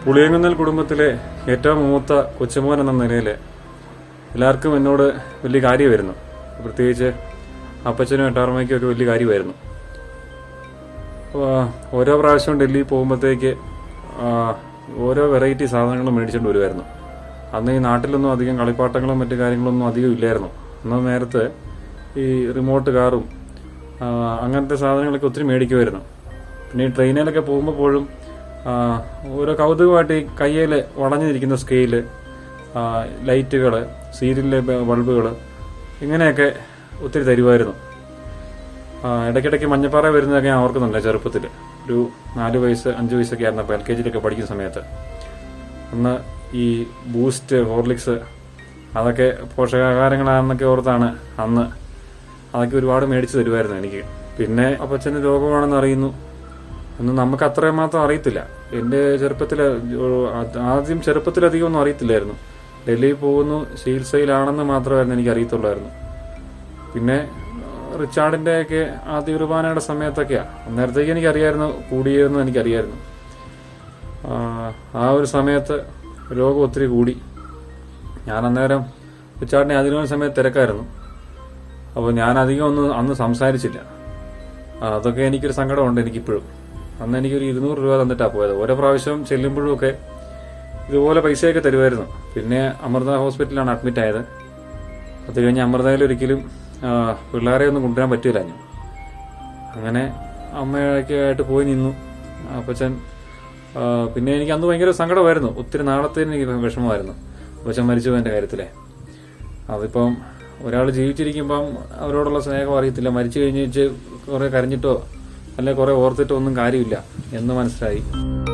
പുളിയങ്കുന്നൽ കുടുംബത്തിലെ ഏറ്റവും മൂത്ത കൊച്ചുമോൻ എന്ന നിലയിൽ എല്ലാവർക്കും എന്നോട് വലിയ കാര്യമായിരുന്നു പ്രത്യേകിച്ച് അപ്പച്ചനും എട്ടാറമ്മയ്ക്കും ഒക്കെ വലിയ കാര്യമായിരുന്നു അപ്പോൾ ഓരോ പ്രാവശ്യവും ഡൽഹിയിൽ പോകുമ്പോഴത്തേക്ക് ആ, ഓരോ വെറൈറ്റി സാധനങ്ങൾ മേടിച്ചുകൊണ്ട് വരുമായിരുന്നു അന്ന് ഈ നാട്ടിലൊന്നും അധികം കളിപ്പാട്ടങ്ങളും മറ്റു കാര്യങ്ങളൊന്നും അധികം ഇല്ലായിരുന്നു അന്ന് നേരത്തെ ഈ റിമോട്ട് കാറും ആ, അങ്ങനത്തെ സാധനങ്ങളൊക്കെ ഒത്തിരി മേടിക്കുമായിരുന്നു പിന്നെ ഈ ട്രെയിനിലൊക്കെ പോകുമ്പോൾ പോലും ആ, ഓരോ കൗതുകമായിട്ട് ഈ കയ്യിൽ വളഞ്ഞിരിക്കുന്ന സ്കെയില് ലൈറ്റുകൾ സീരിയലിലെ ബൾബുകൾ ഇങ്ങനെയൊക്കെ ഒത്തിരി തരുമായിരുന്നു ആ, ഇടയ്ക്കിടയ്ക്ക് മഞ്ഞപ്പാറ വരുന്നതൊക്കെ ഞാൻ ഓർക്കുന്നുണ്ട് ചെറുപ്പത്തിൽ ഒരു നാല് വയസ്സ് അഞ്ച് വയസ്സൊക്കെ ആയിരുന്നപ്പോൾ എൽ കെ ജിയിലൊക്കെ പഠിക്കുന്ന സമയത്ത് അന്ന് ഈ ബൂസ്റ്റ് ഹോർലിക്സ് അതൊക്കെ പോഷകാഹാരങ്ങളാണെന്നൊക്കെ ഓർത്താണ് അന്ന് അതൊക്കെ ഒരുപാട് മേടിച്ചു തരുമായിരുന്നു എനിക്ക് പിന്നെ അപ്പച്ചന് രോഗമാണെന്ന് അറിയുന്നു എന്ന് നമുക്ക് അത്രയും മാത്രം അറിയത്തില്ല എൻ്റെ ചെറുപ്പത്തിൽ ആദ്യം ചെറുപ്പത്തിലധികം ഒന്നും അറിയത്തില്ലായിരുന്നു ഡൽഹിയിൽ പോകുന്നു ചികിത്സയിലാണെന്ന് മാത്രമായിരുന്നു എനിക്ക് അറിയത്തുള്ളായിരുന്നു പിന്നെ ആ, റിച്ചാർഡിന്റെ ഒക്കെ ആദ്യ കുർബാനയുടെ സമയത്തൊക്കെയാ അന്നേരത്തേക്ക് എനിക്കറിയായിരുന്നു കൂടിയെന്ന് എനിക്കറിയായിരുന്നു ആ, ആ ഒരു സമയത്ത് രോഗം ഒത്തിരി കൂടി ഞാൻ അന്നേരം റിച്ചാർഡിനെ അതിനൊരു സമയത്ത് തിരക്കായിരുന്നു അപ്പോൾ ഞാൻ അധികം ഒന്നും അന്ന് സംസാരിച്ചില്ല ആ, അതൊക്കെ എനിക്കൊരു സങ്കടമുണ്ട് എനിക്കിപ്പോഴും അന്ന് എനിക്കൊരു ഇരുന്നൂറ് രൂപ തന്നിട്ടാണ് പോയത് ഓരോ പ്രാവശ്യം ചെല്ലുമ്പോഴും ഒക്കെ ഇതുപോലെ പൈസയൊക്കെ തരുമായിരുന്നു പിന്നെ അമൃത ഹോസ്പിറ്റലിലാണ് അഡ്മിറ്റ് ആയത് അത് കഴിഞ്ഞ് അമൃതയിൽ ഒരിക്കലും ആ, പിള്ളേരെ ഒന്നും കൊണ്ടുവരാൻ പറ്റൂല ഞാൻ അങ്ങനെ അമ്മയൊക്കെ ആയിട്ട് പോയി നിന്നു അപ്പച്ചൻ ആ, പിന്നെ എനിക്ക് അന്ന് ഭയങ്കര സങ്കടമായിരുന്നു ഒത്തിരി നാളത്തേന് എനിക്ക് വിഷമമായിരുന്നു അപ്പച്ചൻ മരിച്ചു പോയതിന്റെ കാര്യത്തിലെ അതിപ്പം ഒരാൾ ജീവിച്ചിരിക്കുമ്പം അവരോടുള്ള സ്നേഹം അറിയത്തില്ല മരിച്ചു കഴിഞ്ഞ് കുറെ കരഞ്ഞിട്ടോ അല്ലെ കുറെ ഓർത്തിട്ടോ ഒന്നും കാര്യമില്ല എന്ന് മനസ്സിലായി